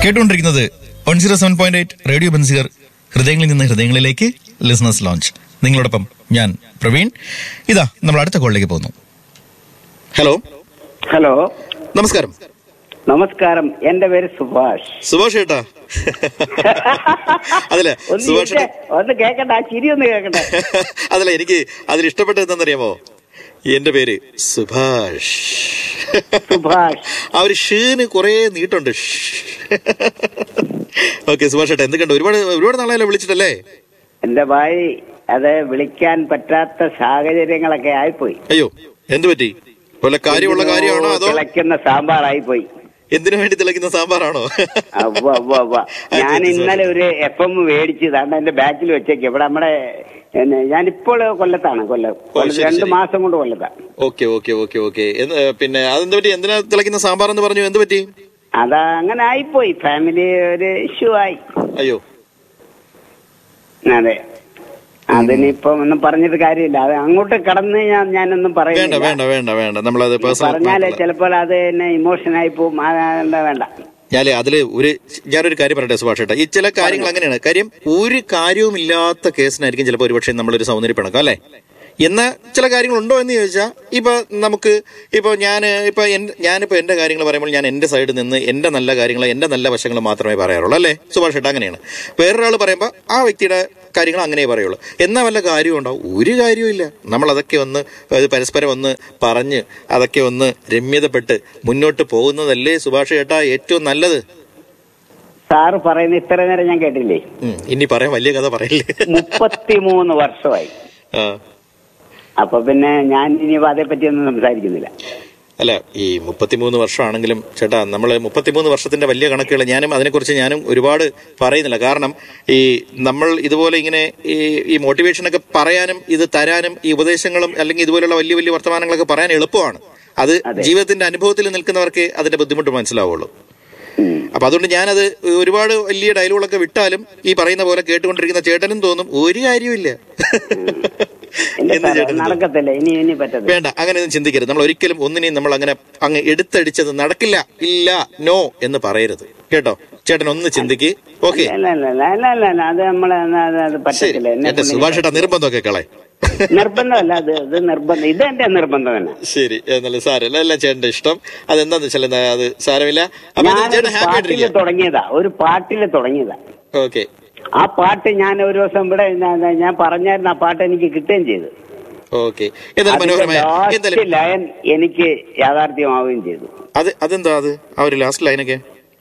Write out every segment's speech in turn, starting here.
കേട്ടുകൊണ്ടിരിക്കുന്നത് one zero seven point eight radio ബൻസിയർ ഹൃദയങ്ങളിൽ നിന്ന് ഹൃദയങ്ങളിലേക്ക് ലിസണേഴ്സ് ലോഞ്ച് നിങ്ങളോടൊപ്പം ഞാൻ പ്രവീൺ ഇതാ നമ്മൾ അടുത്ത കോളിലേക്ക് പോകുന്നു ഹലോ ഹലോ നമസ്കാരം നമസ്കാരം എന്റെ പേര് സുഭാഷ് സുഭാഷ് ഏട്ടാ അതല്ലേ ഒന്ന് സുഭാഷ് ഇരിക്കെ. ഒന്ന് കേക്കട്ടെ ആ ചിരി ഒന്ന് കേക്കട്ടെ അതല്ല എനിക്ക് അതിൽ ഇഷ്ടപ്പെട്ടത് എന്താണെന്നറിയാമോ എന്റെ പേര് സുഭാഷ് സുഭാഷ് ആ ഒരു ഷീന് കുറെ നീട്ടുണ്ട് ഓക്കെ സുഭാഷ് ഏട്ടാ എന്തൊക്കെയുണ്ട് ഒരുപാട് ഒരുപാട് നാളെയല്ലേ വിളിച്ചിട്ടല്ലേ എന്റെ ഭായി അത് വിളിക്കാൻ പറ്റാത്ത സാഹചര്യങ്ങളൊക്കെ ആയിപ്പോയി അയ്യോ എന്ത് പറ്റി വല്ല കാര്യമുള്ള കാര്യമാണോ അതോ തിളയ്ക്കുന്ന സാമ്പാറായിപ്പോയി എന്തിനു വേണ്ടി തിളയ്ക്കുന്ന സാമ്പാറാണോ അവ്വ, അവ്വ, അവ്വ. ഞാൻ ഇന്നലെ ഒരു എഫ് എം മേടിച്ച് താണ്ട് എന്റെ ബാക്കിൽ വെച്ചേക്ക് ഇവിടെ നമ്മുടെ എന്നെ, ഞാനിപ്പോൾ കൊല്ലത്താണ് കൊല്ലം കൊല്ലത്ത് ശരി, രണ്ട് ശരി. മാസം കൊണ്ട് കൊല്ലത്താണ് ഓക്കെ ഓക്കെ ഓക്കെ ഓക്കെ പിന്നെ അതെന്ത് പറ്റി എന്തിനാ തിളയ്ക്കുന്ന സാമ്പാർ എന്ന് പറഞ്ഞു എന്ത് പറ്റി അതാ അങ്ങനെ ആയിപ്പോയി ഫാമിലി ഒരു ഇഷ്യൂ ആയി അയ്യോ അതെ അതിനിപ്പം ഒന്നും പറഞ്ഞിട്ട് കാര്യമില്ല അത് അങ്ങോട്ട് കടന്ന് ഞാൻ ഞാനൊന്നും വേണ്ട പറയുന്നില്ല വേണ്ട വേണ്ട വേണ്ട നമ്മളത് പറഞ്ഞാലേ പേഴ്സണൽ ചിലപ്പോൾ അത് എന്നെ ഇമോഷൻ ആയി പോവും അതെന്താ വേണ്ട ഞാന് അതില് ഒരു ഞാനൊരു കാര്യം പറയട്ടെ സുഭാഷ് ഏട്ടാ ഈ ചില കാര്യങ്ങൾ അങ്ങനെയാണ് കാര്യം ഒരു കാര്യവും ഇല്ലാത്ത കേസിനായിരിക്കും ചിലപ്പോൾ ഒരുപക്ഷെ നമ്മളൊരു സൗന്ദര്യ പിണക്കം അല്ലെ എന്നാ ചില കാര്യങ്ങളുണ്ടോ എന്ന് ചോദിച്ചാൽ ഇപ്പൊ നമുക്ക് ഇപ്പൊ ഞാൻ ഇപ്പൊ എൻ- ഞാനിപ്പോ എന്റെ കാര്യങ്ങൾ പറയുമ്പോൾ ഞാൻ എന്റെ സൈഡിൽ നിന്ന് എന്റെ നല്ല കാര്യങ്ങൾ എന്റെ നല്ല വശങ്ങൾ മാത്രമേ പറയാറുള്ളൂ അല്ലേ സുഭാഷ് ഏട്ടാ അങ്ങനെയാണ് വേറൊരാൾ പറയുമ്പോൾ ആ വ്യക്തിയുടെ കാര്യങ്ങൾ അങ്ങനെ പറയുള്ളൂ എന്നാ വല്ല കാര്യവും ഉണ്ടാവും ഒരു കാര്യവും നമ്മൾ അതൊക്കെ ഒന്ന് അത് പരസ്പരം ഒന്ന് പറഞ്ഞ് അതൊക്കെ ഒന്ന് രമ്യതപ്പെട്ട് മുന്നോട്ട് പോകുന്നതല്ലേ സുഭാഷ് ഏട്ടാ ഏറ്റവും നല്ലത് സാറ് പറയുന്ന ഇത്ര നേരം ഞാൻ കേട്ടില്ലേ ഉം, ഇനി പറയാൻ വലിയ കഥ പറയില്ലേ മുപ്പത്തിമൂന്ന് വർഷമായി ആ. അപ്പൊ പിന്നെ ഞാൻ ഇനി അതേപ്പറ്റി ഒന്നും സംസാരിക്കുന്നില്ല അല്ല ഈ മുപ്പത്തിമൂന്ന് വർഷമാണെങ്കിലും ചേട്ടാ നമ്മൾ മുപ്പത്തിമൂന്ന് വർഷത്തിന്റെ വലിയ കണക്കുകൾ ഞാനും അതിനെക്കുറിച്ച് ഞാനും ഒരുപാട് പറയുന്നില്ല കാരണം ഈ നമ്മൾ ഇതുപോലെ ഇങ്ങനെ ഈ ഈ മോട്ടിവേഷനൊക്കെ പറയാനും ഇത് തരാനും ഈ ഉപദേശങ്ങളും അല്ലെങ്കിൽ ഇതുപോലുള്ള വലിയ വലിയ വർത്തമാനങ്ങളൊക്കെ പറയാൻ എളുപ്പമാണ് അത് അതെ. ജീവിതത്തിന്റെ അനുഭവത്തിൽ നിൽക്കുന്നവർക്ക് അതിന്റെ ബുദ്ധിമുട്ട് മനസ്സിലാവുള്ളൂ ഉം. അപ്പൊ അതുകൊണ്ട് ഞാനത് ഒരുപാട് വലിയ ഡയലോഗുകളൊക്കെ വിട്ടാലും ഈ പറയുന്ന പോലെ കേട്ടുകൊണ്ടിരിക്കുന്ന ചേട്ടനും തോന്നും ഒരു കാര്യമില്ല എന്റെ എന്ന് സാറേ, ചേട്ടന് തോന്നും. നടക്കത്തില്ല ഇനി ഇനി പറ്റത്തില്ല വേണ്ട അങ്ങനെയൊന്നും ചിന്തിക്കരുത് നമ്മൾ ഒരിക്കലും ഒന്നിനെയും നമ്മൾ അങ്ങനെ അങ്ങ് എടുത്തടിച്ചത് നടക്കില്ല ഇല്ല നോ എന്ന് പറയരുത് കേട്ടോ ചേട്ടൻ ഒന്ന് ചിന്തിക്ക് ഓക്കെ അല്ല അല്ല അല്ല അല്ല അല്ല അല്ല അത് നമ്മളെ അത് അത് അത് ശരി പറ്റത്തില്ല എന്നെ എന്റെ കൊണ്ട് സുഭാഷ് ഏട്ടാ നിർബന്ധമൊക്കെ കളെ നിർബന്ധമല്ല അത് ഇത് നിർബന്ധം ഇത് എന്റെ നിർബന്ധം തന്നെ ശരി എന്നല്ല സാരമില്ല എല്ലാം ചേട്ടന്റെ ഇഷ്ടം അതെന്താന്ന് വെച്ചാൽ എന്നാ അത് സാരമില്ല അപ്പൊ ഇത് ഞാനൊരു ചേട്ടൻ ഹാപ്പി പാട്ടിൽ ആയിട്ടിരിക്കുക തുടങ്ങിയതാ ഒരു പാട്ടിൽ തുടങ്ങിയതാ ഓക്കെ ആ പാട്ട് ഞാൻ ഒരു ദിവസം ഇവിടെ ഞാൻ- ഞാൻ പറഞ്ഞായിരുന്നു ആ പാട്ട് എനിക്ക് കിട്ടുകയും ചെയ്തു ഓക്കെ എന്തായാലും മനോഹരമായ എന്തായാലും ലാസ്റ്റ് ലയൻ എനിക്ക് യാഥാർത്ഥ്യമാവുകയും ചെയ്തു അത് അതെന്താ അത് ആ ഒരു ലാസ്റ്റ് ലൈനൊക്കെ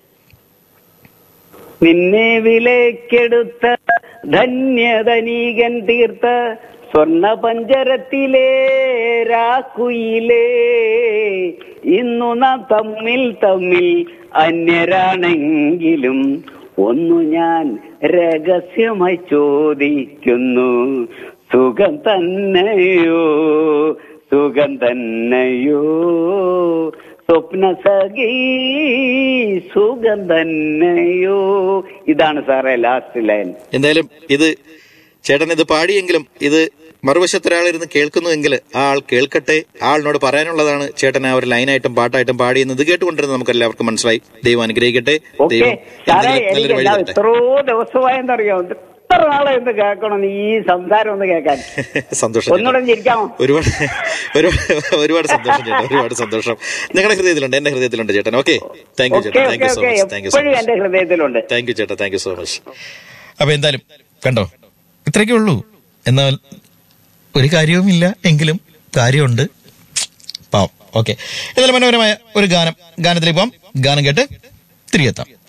നിന്നെ വിലക്കെടുത്ത ധന്യധനീകൻ തീർത്ത സ്വർണ പഞ്ചരത്തിലെ രാക്കുയിലേ ഇന്നു നാം തമ്മിൽ തമ്മിൽ അന്യരാണെങ്കിലും ഒന്നു ഞാൻ രഹസ്യമായി ചോദിക്കുന്നു സുഖം തന്നെയോ സുഖം തന്നെയോ സ്വപ്ന സഖി സുഖം തന്നെയോ ഇതാണ് സാറേ ലാസ്റ്റ് ലൈൻ എന്തായാലും ഇത് ചേട്ടൻ ഇത് പാടിയെങ്കിലും ഇത് മറുവശത്ത് ഒരാളിരുന്ന് കേൾക്കുന്നുവെങ്കിൽ ആ ആൾ കേൾക്കട്ടെ ആ ആളിനോട് പറയാനുള്ളതാണ് ചേട്ടൻ ആ ഒരു ലൈനായിട്ടും പാട്ടായിട്ടും പാടിയെന്ന് ഇത് കേട്ടുകൊണ്ടിരുന്നത് നമുക്ക് എല്ലാവർക്കും മനസ്സിലായി ദൈവം അനുഗ്രഹിക്കട്ടെ ഓക്കെ ദൈവം സാറേ എന്തെങ്കിലും എനിക്ക് നല്ലൊരു വഴി എല്ലാ തരട്ടെ എത്രയോ ദിവസമായെന്നറിയോ എത്ര നാളെ എന്ത് കേൾക്കണം ഈ സംസാരം ഒന്ന് കേൾക്കാൻ സന്തോഷം ഒന്നുകൂടെ ചേട്ടാ. ചിരിക്കാമോ ഒരുപാട് ഒരുപാട് ഒരുപാട് സന്തോഷം ചേട്ടാ ഒരുപാട് സന്തോഷം നിങ്ങളുടെ ഹൃദയത്തിലുണ്ട് എന്റെ ഹൃദയത്തിലുണ്ട് ചേട്ടൻ ഓക്കെ താങ്ക് യു ഓക്കെ ചേട്ടാ thank okay you so okay much thank you so എപ്പോഴും മച്ച് എന്റെ ഹൃദയത്തിലുണ്ട് താങ്ക് യു ചേട്ടാ താങ്ക് യു സോ മച്ച് അപ്പൊ എന്തായാലും കണ്ടോ ഇത്രയൊക്കെ ഉള്ളൂ എന്നാൽ ഒരു കാര്യവുമില്ല എങ്കിലും കാര്യമുണ്ട് പാവം ഓക്കെ എന്നാലും മനോഹരമായ ഒരു ഗാനം ഗാനത്തിലേക്ക് പോവാം ഗാനം കേട്ട് തിരികെത്താം